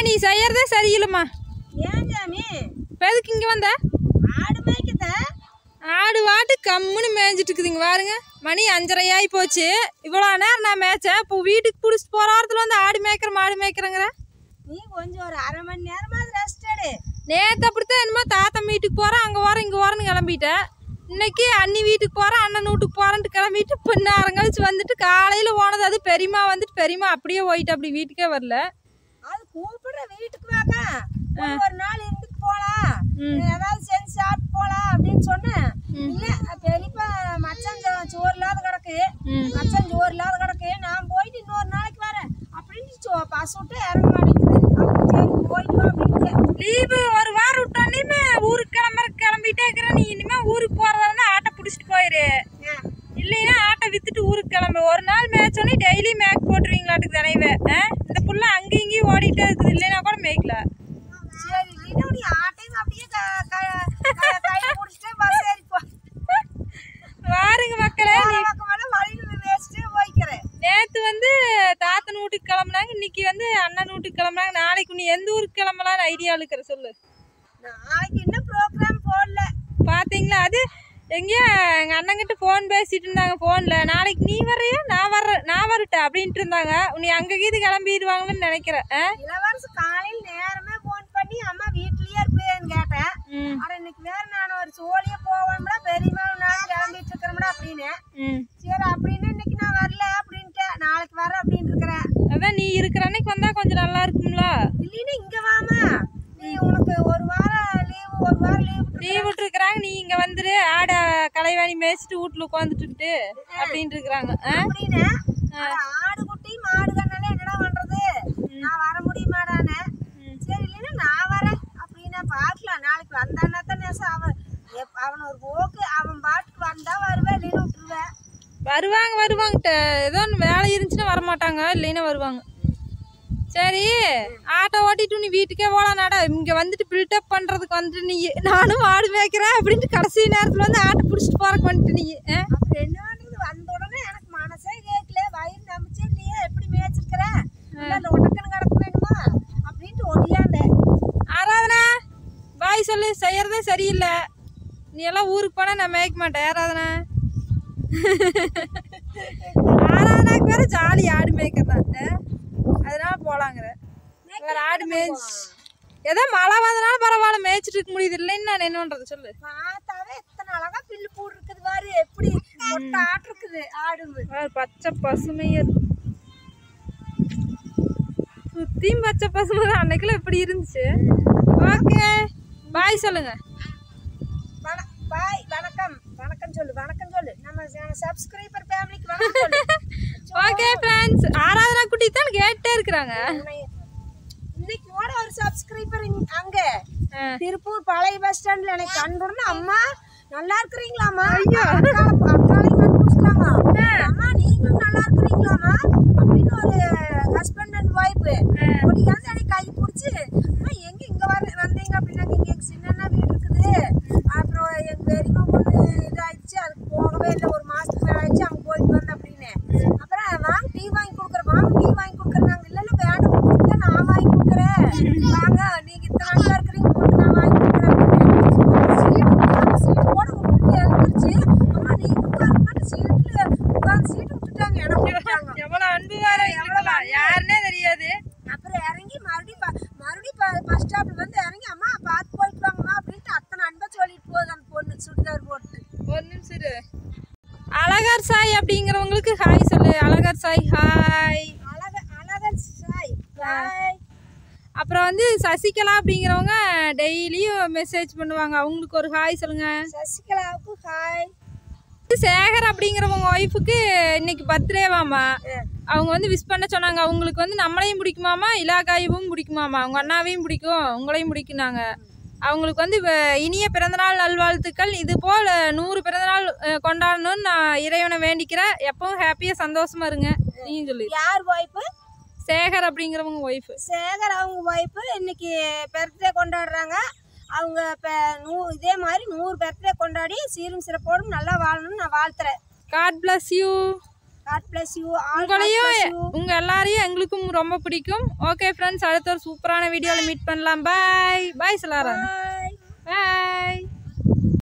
நீ செய்யறதே சரியில்லைம்மா ஏன் சாமி இப்போ எதுக்கு இங்கே வந்த ஆடு மேய்க்கத ஆடு வாட்டு கம்முன்னு மேய்ஞ்சிட்டு இருக்குதுங்க பாருங்க மணி அஞ்சரை ஆகி போச்சு இவ்வளோ நேரம் நான் மேய்ச்சேன் இப்போ வீட்டுக்கு பிடிச்சிட்டு போகிற வாரத்தில் வந்து ஆடு மேய்க்கிற மாடு மேய்க்கிறேங்கிற நீ கொஞ்சம் ஒரு அரை மணி நேரமாவது ரெஸ்ட் எடு நேற்று அப்படித்தான் என்னமோ தாத்தா வீட்டுக்கு போகிறேன் அங்கே போகிறேன் இங்கே போகிறேன்னு கிளம்பிட்டேன் இன்னைக்கு அண்ணி வீட்டுக்கு போகிறேன் அண்ணன் வீட்டுக்கு போகிறேன்ட்டு கிளம்பிட்டு இப்போ நேரம் கழிச்சு வந்துட்டு காலையில் போனது அது பெரியம்மா வந்துட்டு பெரியம்மா அப்படியே போயிட்டு அப்படி வீட்டுக்கே வரல அது கூப்பிடுற வீட்டுக்கு வாங்க ஒரு ஒரு நாள் இருந்துட்டு போலாம் ஏதாவது செஞ்சு சாப்பிட்டு போலாம் அப்படின்னு சொன்னேன் இல்ல பெரியப்பா மச்சான் சோ- சோறு இல்லாத கிடக்கு மச்சான் சோறு இல்லாத கிடக்கு நான் போயிட்டு இன்னொரு நாளைக்கு வரேன் அப்படின்ட்டு சோ- பஸ் விட்டு இறங்க மாட்டேங்குது அப்புறம் சரி போயிட்டு வா அப்படின்ட்டு லீவு ஒரு வாரம் விட்டோன்னே ஊருக்கு கிளம்புற கிளம்பிட்டே இருக்கிற நீ இனிமே ஊருக்கு போறதா இருந்தா ஆட்டை பிடிச்சிட்டு போயிரு இல்லைன்னா ஆட்டை வித்துட்டு ஊருக்கு கிளம்பு ஒரு நாள் மேய்ச்சோன்னே டெய்லி மேக் போட்டுருவீங்களாட்டுக்கு தனைவே இந்த புள்ள அங்கேயும் இங்கேயும் ஓடிட்டே இருக்குது இல்லைன்னா கூட மேய்க்கல சரி இல்லைன்னா நீ ஆட்டையும் அப்படியே க- க- க- கை பிடிச்சிட்டு பஸ் ஏறி போ பாருங்க மக்களே போற பக்கமெல்லாம் வழியில வேஸ்ட்டு போய்க்கிறேன் நேத்து வந்து தாத்தன் வீட்டுக்கு கிளம்புனாங்க இன்னைக்கு வந்து அண்ணன் வீட்டுக்கு கிளம்புனாங்க நாளைக்கு நீ எந்த ஊருக்கு கிளம்பலாம்னு ஐடியா இருக்கிற சொல்லு நாளைக்கு இன்னும் ப்ரோக்ராம் போடல பாத்தீங்களா அது எங்கேயோ எங்கள் அண்ணங்கிட்ட ஃபோன் பேசிட்டு இருந்தாங்க ஃபோனில் நாளைக்கு நீ வர்றியா நான் வர்ற நான் வரட்டா அப்படின்ட்டு இருந்தாங்க நீ அங்கே கீது கிளம்பிடுவாங்கன்னு நினைக்கிறேன் ஆ? இளவரசு காலையில் நேரமே ஃபோன் பண்ணி அம்மா வீட்லயே இருப்பேன்னு கேட்டேன் ம் அட இன்னைக்கு வேற நான் ஒரு சோழிய போவேன்டா பெரியம்மா நான் கிளம்பிட்டு இருக்கிறோம்டா அப்படின்னு ம் சரி அப்படின்னு இன்னைக்கு நான் வரல அப்படின்ட்டேன் நாளைக்கு வரேன் அப்படின்னு இருக்கிறேன் அதான் நீ இருக்கிற அன்னைக்கு வந்தால் கொஞ்சம் நல்லா இருக்கும்ல இல்லைன்னா இங்க வாமா நீ உனக்கு ஒரு வாரம் லீவு ஒரு வாரம் லீவு லீவ் விட்டுருக்குறாங்க நீ இங்கே வந்துரு ஆடை கலைவாணி மேய்ச்சிட்டு வீட்டில் உட்காந்துட்டு அப்படின்ட்டு இருக்கிறாங்க ஆ அப்படின்னு அட ஆடு குட்டி மாடு கண்ணால என்னடா பண்றது நான் வர முடியுமாடானே சரி இல்லைன்னா நான் வரேன் அப்படின்னா பார்க்கலாம் நாளைக்கு வந்தான்னா தான் நேசம் அவன் எப்- அவன் ஒரு போக்கு அவன் பாட்டுக்கு வந்தா வருவேன் இல்லைன்னு விட்டுருவேன் வருவாங்க வருவாங்க ஏதோ ஒன்று வேலை இருந்துச்சுன்னா வரமாட்டாங்க இல்லைன்னா வருவாங்க சரி ஆட்டோ ஓட்டிட்டு நீ வீட்டுக்கே போகலாம் நட இங்கே வந்துட்டு பில்டப் பண்ணுறதுக்கு வந்துட்டு நீ நானும் ஆடு மேய்க்கிறேன் அப்படின்ட்டு கடைசி நேரத்தில் வந்து ஆட்டை பிடிச்சிட்டு போறக்கு வந்துட்டு நீ ஆ? அப்புறம் என்ன பண்ணுறது வந்த உடனே எனக்கு மனசே கேட்கல வயிறு நம்பிச்சு இல்லையே எப்படி மேய்ச்சிருக்கிற இல்லை இல்லை உடக்கன்னு கிடக்க வேணுமா அப்படின்ட்டு ஒடியாந்தேன் ஆராதனா பாய் சொல்லு செய்யறதே சரியில்லை நீ எல்லாம் ஊருக்கு போனா நான் மேய்க்க மாட்டேன் ஆராதனா ஆராதனாக்கு வேற ஜாலி ஆடு மேய்க்கிறதான் அதனால போலாங்கிற வேற ஆடு மேய்ச்சி ஏதோ மழை வந்தனால பரவாயில்ல மேய்ச்சிட்டு இருக்க முடியுது இல்லைன்னு நான் என்ன பண்றது சொல்லு பார்த்தாவே எத்தனை அழகா பில்லு பூடு இருக்குது பாரு எப்படி மொட்டை ஆட்டு இருக்குது ஆடு பாரு, பச்சை பசுமையா இருக்கு சுத்தியும் பச்சை பசுமை தான் அன்னைக்குள்ள எப்படி இருந்துச்சு ஓகே பாய் சொல்லுங்க வண- பாய் வணக்கம் வணக்கம் சொல்லு வணக்கம் சொல்லு நம்ம சப்ஸ்கிரைபர் ஃபேமிலிக்கு வணக்கம் சொல்லு ஓகே ஃப்ரெண்ட்ஸ் ஆராதனா குட்டி தான் கேட்டே இருக்கிறாங்க உன்னை- இன்னைக்கு கூட ஒரு சப்ஸ்கிரைபர் அங்க ஆ. திருப்பூர் பழைய பஸ் ஸ்டாண்ட்ல எனக்கு கண்டுடனே அம்மா நல்லா இருக்கிறீங்களாம்மா அக்காளை அக்காளையும் கண்டுபிடிச்சிட்டாங்க அம்மா நீங்களும் நல்லா இருக்கிறீங்களாம்மா அப்படின்னு ஒரு ஹஸ்பண்ட் அண்ட் ஒய்ஃப் ஒடியாந்து எனக்கு கை பிடிச்சி அம்மா எங்க இங்க வந்து வந்தீங்க அப்படின்னா இங்க எங்க சின்ன வீடு இருக்குது அப்புறம் எங்க பெரியம்மா பொண்ணு இதாயிடுச்சு அதுக்கு போகவே இல்லை ஒரு மாசத்துக்கு மேல ஆயிடுச்சு அங்க போயிட்டு வந்தேன் அப்படின்னு அப்புறம் வாங்க டீ வாங்கி கொடுக்குறேன் வாங்க டீ வாங்கி கொடுக்குறாங்க இல்ல இல்ல வேண்டாம் கொடுத்தா நான் வாங்கி கொடுக்குறேன் வாங்க நீங்க இத்தனை நாளா இருக்கிறீங்க கொடுத்து நான் வாங்கி கொடுக்குறேன் சீட்டு சீட்டு போட விட்டுட்டு எழுந்துருச்சு அம்மா நீங்க உட்காந்து சீட்டுல உட்காந்து சீட்டு விட்டுட்டாங்க எனக்கு விட்டுட்டாங்க எவ்வளவு அன்பு வேற இருக்கலாம் யாருன்னே தெரியாது அப்புறம் இறங்கி மறுபடியும் ப- மறுபடியும் பஸ் ஸ்டாப்ல வந்து இறங்கி அம்மா பார்த்து போயிட்டு வாங்கம்மா அப்படின்ட்டு அத்தனை அன்பா சொல்லிட்டு போகுது அந்த பொண்ணு சுடிதார் போட்டு ஒரு நிமிஷம் இரு அழகர் சாய் அப்படிங்கிறவங்களுக்கு ஹாய் சொல்லு அழகர் சாய் ஹாய் அழக அழகன் சாய் பாய் அப்புறம் வந்து சசிகலா அப்படிங்கிறவங்க டெய்லியும் மெசேஜ் பண்ணுவாங்க அவங்களுக்கு ஒரு ஹாய் சொல்லுங்க சசிகலாவுக்கு ஹாய் சேகர் அப்படிங்கிறவங்க ஒய்ஃபுக்கு இன்னைக்கு பர்த்டேவாமா அவங்க வந்து விஷ் பண்ண சொன்னாங்க அவங்களுக்கு வந்து நம்மளையும் பிடிக்குமாமா இலாகாயும் பிடிக்குமாமா அவங்க அண்ணாவையும் பிடிக்கும் உங்களையும் பிடிக்குனாங்க அவங்களுக்கு வந்து வ- இனிய பிறந்தநாள் நல்வாழ்த்துக்கள் இது போல் நூறு பிறந்தநாள் அஹ், கொண்டாடணும்னு நான் இறைவனை வேண்டிக்கிறேன் எப்பவும் ஹாப்பியாக சந்தோஷமா இருங்க நீயும் சொல்லி யார் ஒய்ஃபு சேகர் அப்படிங்கிறவங்க ஒய்ஃபு சேகர் அவங்க ஒய்ஃபு இன்னைக்கு பர்த்டே கொண்டாடுறாங்க அவங்க இப்போ நூ இதே மாதிரி நூறு பர்த்டே கொண்டாடி சீரும் சிறப்போடும் நல்லா வாழணும்னு நான் வாழ்த்துறேன் God bless you God bless you all உங்களையும் உங்க எல்லாரையும் எங்களுக்கும் ரொம்ப பிடிக்கும் ஓகே ஃப்ரெண்ட்ஸ் அடுத்த ஒரு சூப்பரான வீடியோவில் மீட் பண்ணலாம் பாய் பாய் சொல்லாரன்